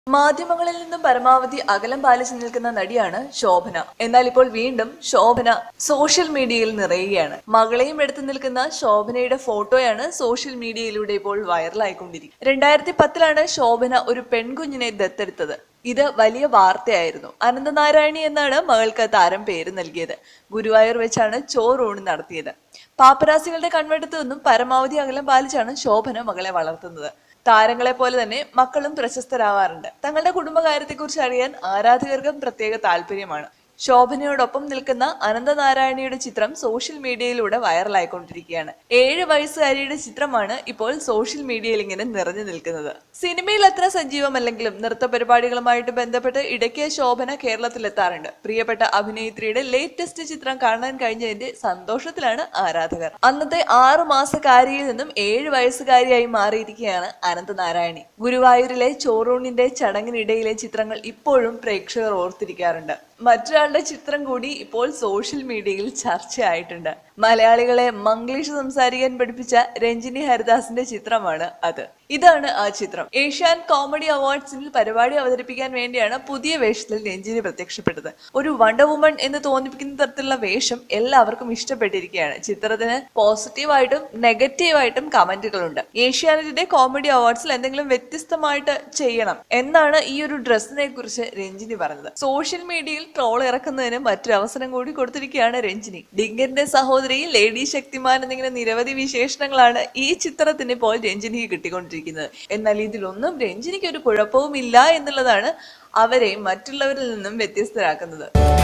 മാധ്യമങ്ങളിൽ നിന്നും പരമാവധി അകലം പാലിച്ചു നിൽക്കുന്ന നടിയാണ് ശോഭന എന്നാൽ ഇപ്പോൾ വീണ്ടും ശോഭന സോഷ്യൽ മീഡിയയിൽ നിറയുകയാണ് മകളെയും എടുത്തു നിൽക്കുന്ന ശോഭനയുടെ ഫോട്ടോയാണ് സോഷ്യൽ മീഡിയയിലൂടെ ഇപ്പോൾ വൈറലായിക്കൊണ്ടിരിക്കുന്നത് രണ്ടായിരത്തി പത്തിലാണ് ശോഭന ഒരു പെൺകുഞ്ഞിനെ ദത്തെടുത്തത് ഇത് വലിയ വാർത്തയായിരുന്നു അനന്തനാരായണി എന്നാണ് മകൾക്ക് താരം പേര് നൽകിയത് ഗുരുവായൂർ വെച്ചാണ് ചോറൂണ് നടത്തിയത് പാപ്പരാസികളുടെ കൺവെട്ടത്തു നിന്നും പരമാവധി അകലം പാലിച്ചാണ് ശോഭന മകളെ വളർത്തുന്നത് താരങ്ങളെ പോലെ തന്നെ മക്കളും പ്രശസ്തരാവാറുണ്ട് തങ്ങളുടെ കുടുംബകാര്യത്തെക്കുറിച്ച് അറിയാൻ ആരാധകർക്കും പ്രത്യേക താല്പര്യമാണ് ശോഭനയോടൊപ്പം നിൽക്കുന്ന അനന്തനാരായണിയുടെ ചിത്രം സോഷ്യൽ മീഡിയയിലൂടെ വൈറലായിക്കൊണ്ടിരിക്കുകയാണ് ഏഴ് വയസ്സുകാരിയുടെ ചിത്രമാണ് ഇപ്പോൾ സോഷ്യൽ മീഡിയയിൽ ഇങ്ങനെ നിറഞ്ഞു നിൽക്കുന്നത് സിനിമയിൽ അത്ര സജീവമല്ലെങ്കിലും നൃത്ത പരിപാടികളുമായിട്ട് ബന്ധപ്പെട്ട് ഇടയ്ക്ക് ശോഭന കേരളത്തിലെത്താറുണ്ട് പ്രിയപ്പെട്ട അഭിനേത്രിയുടെ ലേറ്റസ്റ്റ് ചിത്രം കാണാൻ കഴിഞ്ഞതിന്റെ സന്തോഷത്തിലാണ് ആരാധകർ അന്നത്തെ ആറു മാസക്കാരിയിൽ നിന്നും ഏഴ് വയസ്സുകാരിയായി മാറിയിരിക്കുകയാണ് അനന്തനാരായണി ഗുരുവായൂരിലെ ചോറൂണിന്റെ ചടങ്ങിനിടയിലെ ചിത്രങ്ങൾ ഇപ്പോഴും പ്രേക്ഷകർ ഓർത്തിരിക്കാറുണ്ട് മറ്റൊരാളുടെ ചിത്രം കൂടി ഇപ്പോൾ സോഷ്യൽ മീഡിയയിൽ ചർച്ചയായിട്ടുണ്ട് മലയാളികളെ മംഗ്ലീഷ് സംസാരിക്കാൻ പഠിപ്പിച്ച രഞ്ജിനി ഹരിദാസിന്റെ ചിത്രമാണ് അത് ഇതാണ് ആ ചിത്രം ഏഷ്യാൻ കോമഡി അവാർഡ്സിൽ പരിപാടി അവതരിപ്പിക്കാൻ വേണ്ടിയാണ് പുതിയ വേഷത്തിൽ രഞ്ജിനി പ്രത്യക്ഷപ്പെട്ടത് ഒരു വണ്ടർ വുമൺ എന്ന് തോന്നിപ്പിക്കുന്ന തരത്തിലുള്ള വേഷം എല്ലാവർക്കും ഇഷ്ടപ്പെട്ടിരിക്കുകയാണ് ചിത്രത്തിന് പോസിറ്റീവായിട്ടും നെഗറ്റീവായിട്ടും കമന്റുകളുണ്ട് ഏഷ്യാനെറ്റിന്റെ കോമഡി അവാർഡ്സിൽ എന്തെങ്കിലും വ്യത്യസ്തമായിട്ട് ചെയ്യണം എന്നാണ് ഈ ഒരു ഡ്രസ്സിനെ കുറിച്ച് രഞ്ജിനി പറഞ്ഞത് സോഷ്യൽ മീഡിയയിൽ ട്രോൾ ഇറക്കുന്നതിന് മറ്റൊരു അവസരം കൂടി കൊടുത്തിരിക്കുകയാണ് രഞ്ജിനി ഡിങ്കറിന്റെ സഹോദരി ലേഡി ശക്തിമാൻ എന്നിങ്ങനെ നിരവധി വിശേഷണങ്ങളാണ് ഈ ചിത്രത്തിന് ഇപ്പോൾ രഞ്ജിനിക്ക് കിട്ടിക്കൊണ്ടിരിക്കുന്നത് എന്നാൽ ഇതിലൊന്നും രഞ്ജിനിക്ക് ഒരു കുഴപ്പവുമില്ല എന്നുള്ളതാണ് അവരെ മറ്റുള്ളവരിൽ നിന്നും വ്യത്യസ്തരാക്കുന്നത്